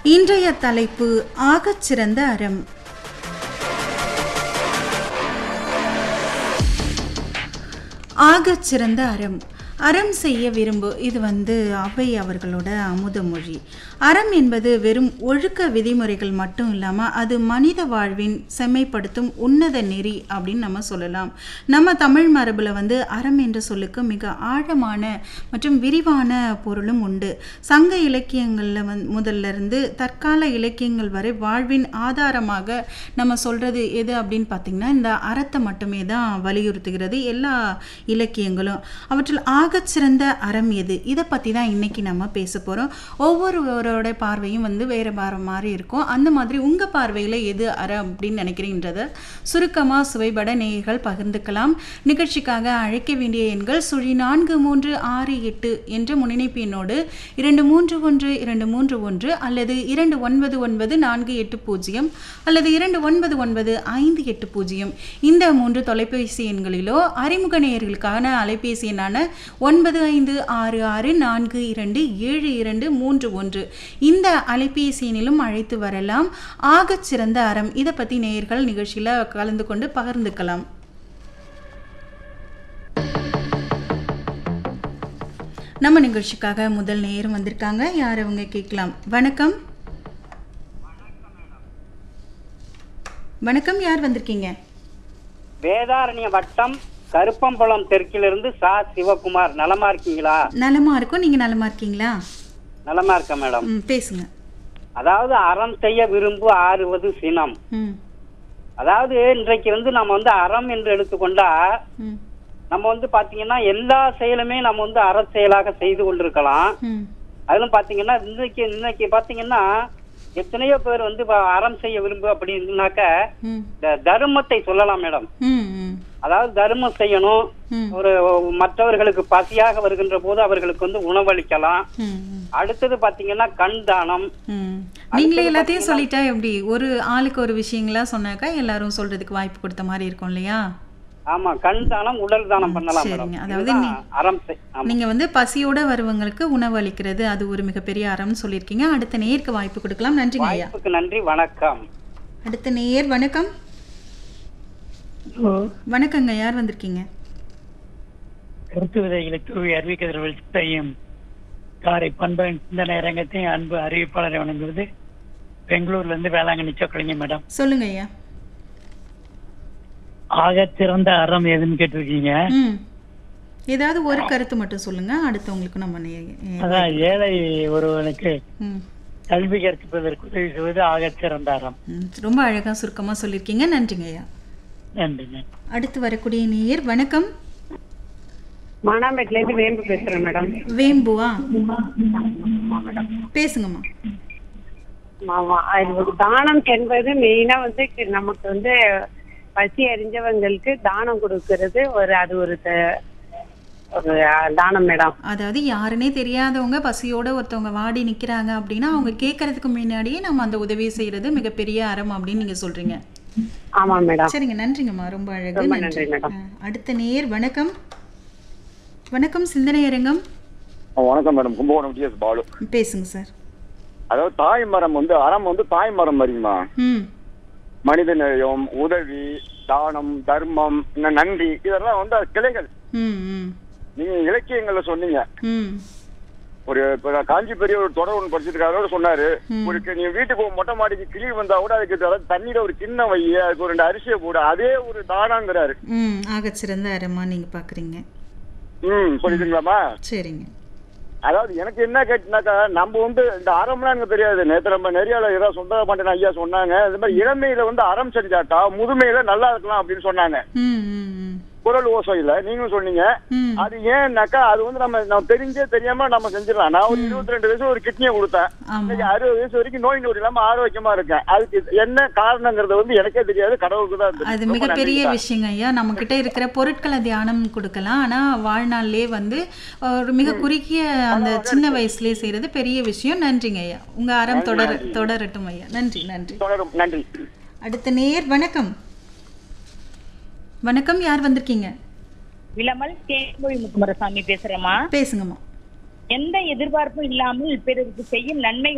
இன்றைய தலைப்பு ஆகச்சிறந்த அறம் ஆகச்சிறந்த அறம் அறம் செய்ய விரும்பு இது வந்து அவை அவர்களோட அமுத மொழி அறம் என்பது வெறும் ஒழுக்க விதிமுறைகள் மட்டும் இல்லாமல் அது மனித வாழ்வின் செம்மைப்படுத்தும் உன்னத நெறி அப்படின்னு நம்ம சொல்லலாம் நம்ம தமிழ் மரபில் வந்து அறம் என்ற சொல்லுக்கு மிக ஆழமான மற்றும் விரிவான பொருளும் உண்டு சங்க இலக்கியங்களில் வந் முதல்ல இருந்து தற்கால இலக்கியங்கள் வரை வாழ்வின் ஆதாரமாக நம்ம சொல்கிறது எது அப்படின்னு பார்த்திங்கன்னா இந்த அறத்தை மட்டுமே தான் வலியுறுத்துகிறது எல்லா இலக்கியங்களும் அவற்றில் ஆகச்சிறந்த அறம் எது இதை பற்றி தான் இன்றைக்கி நம்ம பேச போகிறோம் ஒவ்வொருவரோட பார்வையும் வந்து வேறு வேறு மாதிரி இருக்கும் அந்த மாதிரி உங்கள் பார்வையில் எது அறம் அப்படின்னு நினைக்கிறீன்றத சுருக்கமாக சுவைபட நேயர்கள் பகிர்ந்துக்கலாம் நிகழ்ச்சிக்காக அழைக்க வேண்டிய எண்கள் சுழி நான்கு மூன்று ஆறு எட்டு என்ற முன்னிணைப்பு எண்ணோடு இரண்டு மூன்று ஒன்று இரண்டு மூன்று ஒன்று அல்லது இரண்டு ஒன்பது ஒன்பது நான்கு எட்டு பூஜ்ஜியம் அல்லது இரண்டு ஒன்பது ஒன்பது ஐந்து எட்டு பூஜ்ஜியம் இந்த மூன்று தொலைபேசி எண்களிலோ அறிமுக நேயர்களுக்கான அலைபேசி எண்ணான ஒன்பது ஐந்து ஆறு ஆறு நான்கு இரண்டு ஏழு இரண்டு மூன்று ஒன்று இந்த அலைபேசி எண்ணிலும் அழைத்து வரலாம் ஆகச் சிறந்த அறம் இதை பற்றி நேயர்கள் நிகழ்ச்சியில் கலந்து கொண்டு பகிர்ந்துக்கலாம் நம்ம நிகழ்ச்சிக்காக முதல் நேரம் வந்திருக்காங்க யார் அவங்க கேட்கலாம் வணக்கம் வணக்கம் யார் வந்திருக்கீங்க வேதாரண்ய வட்டம் கருப்பம்பலம் தெற்கிலிருந்து சா சிவகுமார் நலமா இருக்கீங்களா நலமா இருக்கும் நீங்க நலமா இருக்கீங்களா நலமா இருக்க மேடம் ம் பேசுங்க அதாவது அறம் செய்ய விரும்பு ஆறுவது சினம் ம் அதாவது இன்றைக்கு வந்து நம்ம வந்து அறம் என்று எடுத்துக்கொண்டா ம் நம்ம வந்து பாத்தீங்கன்னா எல்லா செயலுமே நம்ம வந்து அற செயலாக செய்து கொண்டிருக்கலாம் ம் அதிலும் பாத்தீங்கன்னா இன்னைக்கு இன்னைக்கு பாத்தீங்கன்னா எத்தனையோ பேர் வந்து இப்ப அறம் செய்ய விரும்பு அப்படின்னாக்க ம் இந்த தர்மத்தை சொல்லலாம் மேடம் ம் ம் அதாவது தர்மம் செய்யணும் ம் ஒரு மற்றவர்களுக்கு பசியாக வருகின்ற போது அவர்களுக்கு வந்து உணவளிக்கலாம் ம் ம் அடுத்தது பாத்தீங்கன்னா கண் தானம் ம் நீங்களே எல்லாத்தையும் சொல்லிட்டா எப்படி ஒரு ஆளுக்கு ஒரு விஷயங்களா சொன்னாக்கா எல்லாரும் சொல்றதுக்கு வாய்ப்பு கொடுத்த மாதிரி இருக்கும் இல்லையா ஆமா கண் தானம் உடல் தானம் பண்ணலாம் மேடம் சரிங்க. அதாவது இதுதான் நீ- அறம் செய்- ஆமா. நீங்க வந்து பசியோட வருவங்களுக்கு உணவு அளிக்கிறது அது ஒரு மிகப்பெரிய அறம்னு சொல்லியிருக்கீங்க அடுத்த நேருக்கு வாய்ப்பு கொடுக்கலாம் நன்றிங்க ஐயா வாய்ப்புக்கு நன்றி வணக்கம் அடுத்த நேயர் வணக்கம் வணக்கங்க யார் வந்திருக்கீங்க கருத்து விதைகளை தூவி அறிவிக்கிற வெளிச்சத்தையும் காரை பண்பன் சிந்தனை அரங்கத்தையும் அன்பு அறிவிப்பாளரை வழங்குவது பெங்களூர்ல இருந்து வேளாங்கண்ணி சொக்கலிங்க மேடம் சொல்லுங்க ஐயா ஆக சிறந்த அறம் எதுன்னு கேட்டிருக்கீங்க ம் ஏதாவது ஒரு கருத்து மட்டும் சொல்லுங்க அடுத்தவங்களுக்கு நம்ம நே- நே- அதான் ஏழை ஒருவனுக்கு ம் கல்வி கற்பிப்பதற்கு உதவி செய்வது ஆக சிறந்த அறம் ம், ரொம்ப அழகா சுருக்கமா சொல்லியிருக்கீங்க நன்றிங்க ஐயா நன்றிங்க அடுத்து வரக்கூடிய நேயர் வணக்கம் மானாம்பேட்டில இருந்து வேம்பு பேசுறேன் மேடம் வேம்புவா பேசுங்கம்மா ஆமா அது ஒரு தானம் என்பது மெயினா வந்து கு- நமக்கு வந்து பசி அறிஞ்சவங்களுக்கு தானம் கொடுக்கறது ஒரு அது ஒரு த- ஒரு அஹ், தானம் மேடம் அதாவது யாருன்னே தெரியாதவங்க பசியோட ஒருத்தவங்க வாடி நிக்கிறாங்க அப்படின்னா அவங்க கேட்கறதுக்கு முன்னாடியே நம்ம அந்த உதவியை செய்யறது மிகப்பெரிய அறம் அப்படின்னு நீங்க சொல்றீங்க ஆமா மேடம் சரிங்க நன்றிங்கம்மா ரொம்ப அழகு ரொம்ப நன்றி நன்றி, மேடம். ஆ, அடுத்த நேயர் வணக்கம் வணக்கம் சிந்தனை அரங்கம் வணக்கம் மேடம் கும்பகோணம் டிஎஸ் பாலு பேசுங்க சார் அதாவது தாய் மரம் வந்து அறம் வந்து தாய் மரம் மாதிரிமா ம் மனித நேயம் உதவி தானம் தர்மம் இன்னும் நன்றி இதெல்லாம் வந்து அது கிளைகள் ம் ம் நீங்க இலக்கியங்கள்ல சொன்னீங்க ம் ஒரு இப்ப நான் காஞ்சி பெரிய ஒரு தொடர் ஒன்று படிச்சிருக்காரு அதோட சொன்னாரு ஒரு கி- நீ வீட்டுக்கு ஒரு மொட்டை மாடிக்கு கிளி வந்தா கூட அதுக்கு அதாவது தண்ணீர ஒரு சின்ன வை அதுக்கு ஒரு ரெண்டு அரிசியை போடு அதே ஒரு தானாங்கிறாரு ம் ஆகச்சிறந்த அறமா நீங்க பாக்குறீங்க ம் புரியுதுங்களாமா சரிங்க அதாவது எனக்கு என்ன கேட்டுனாக்கா நம்ம வந்து இந்த அறம்லாம் எனக்கு தெரியாது நேற்று நம்ம நெறியால ஏதோ சுந்தர பாண்டியன் ஐயா சொன்னாங்க இந்த மாதிரி இளமையில வந்து அறம் செஞ்சாட்டா முதுமையில நல்லா இருக்கலாம் அப்படின்னு சொன்னாங்க ம் ம் ம் குரல் ஓசையில நீங்களும் சொன்னீங்க ம் அது ஏன்னாக்கா அது வந்து நம்ம நம்ம தெரிஞ்சே தெரியாம நம்ம செஞ்சிடலாம் நான் ஒரு இருபத்தி ரெண்டு வயசு ஒரு கிட்னியை கொடுத்தேன் ஆமா இன்னைக்கு அறுபது வயசு வரைக்கும் நோய் நொடி இல்லாம ஆரோக்கியமா இருக்கேன் அதுக்கு என்ன காரணங்கிறது வந்து எனக்கே தெரியாது கடவுளுக்கு தான் தெரியும். அது ரொம்ப மிகப்பெரிய நன்றிங்க. விஷயங்க ஐயா நம்ம கிட்ட இருக்கிற பொருட்களை தியானம் கொடுக்கலாம் ஆனா வாழ்நாள்லயே வந்து ஒரு மிக குறுகிய அந்த சின்ன வயசுலயே செய்யறது பெரிய விஷயம் நன்றிங்க ஐயா உங்க அறம் தொடர தொடரட்டும் ஐயா நன்றி நன்றி தொடரும் நன்றி அடுத்த நேயர் வணக்கம் வணக்கம் யார் வந்திருக்கீங்க விளமல் தேன்மொழி முத்துமரசாமி பேசுறேம்மா பேசுங்கம்மா எந்த எதிர்பார்ப்பும் இல்லாமல் பிறருக்கு செய்யும் நன்மை